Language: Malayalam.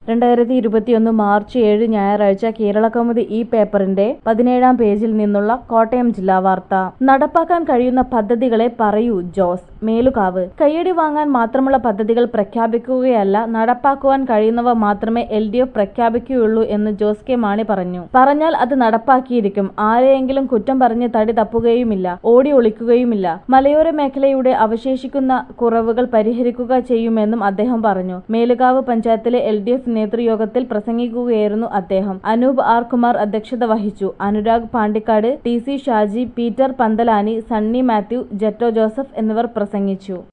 രണ്ടായിരത്തി ഇരുപത്തിയൊന്ന് മാർച്ച് ഏഴ് ഞായറാഴ്ച കേരളകൗമുദി ഈ പേപ്പറിന്റെ പതിനേഴാം പേജിൽ നിന്നുള്ള കോട്ടയം ജില്ലാ വാർത്ത നടപ്പാക്കാൻ കഴിയുന്ന പദ്ധതികളെ പറയൂ ജോസ് മേലുകാവ് കയ്യടി വാങ്ങാൻ മാത്രമുള്ള പദ്ധതികൾ പ്രഖ്യാപിക്കുകയല്ല നടപ്പാക്കുവാൻ കഴിയുന്നവ മാത്രമേ എൽ ഡി എഫ് പ്രഖ്യാപിക്കുകയുള്ളൂ എന്ന് ജോസ് കെ മാണി പറഞ്ഞു പറഞ്ഞാൽ അത് നടപ്പാക്കിയിരിക്കും ആരെയെങ്കിലും കുറ്റം പറഞ്ഞ് തടി തപ്പുകയുമില്ല ഓടി ഒളിക്കുകയുമില്ല മലയോര മേഖലയുടെ അവശേഷിക്കുന്ന കുറവുകൾ പരിഹരിക്കുക ചെയ്യുമെന്നും അദ്ദേഹം പറഞ്ഞു മേലുകാവ് പഞ്ചായത്തിലെ എൽ ഡി എഫ് നേതൃയോഗത്തിൽ പ്രസംഗിക്കുകയായിരുന്നു അദ്ദേഹം അനൂപ് ആർ കുമാർ അധ്യക്ഷത വഹിച്ചു അനുരാഗ് പാണ്ടിക്കാട് ടി സി ഷാജി പീറ്റർ പന്തലാനി സണ്ണി മാത്യു ജെറ്റോ ജോസഫ് എന്നിവർ പ്രസംഗിച്ചു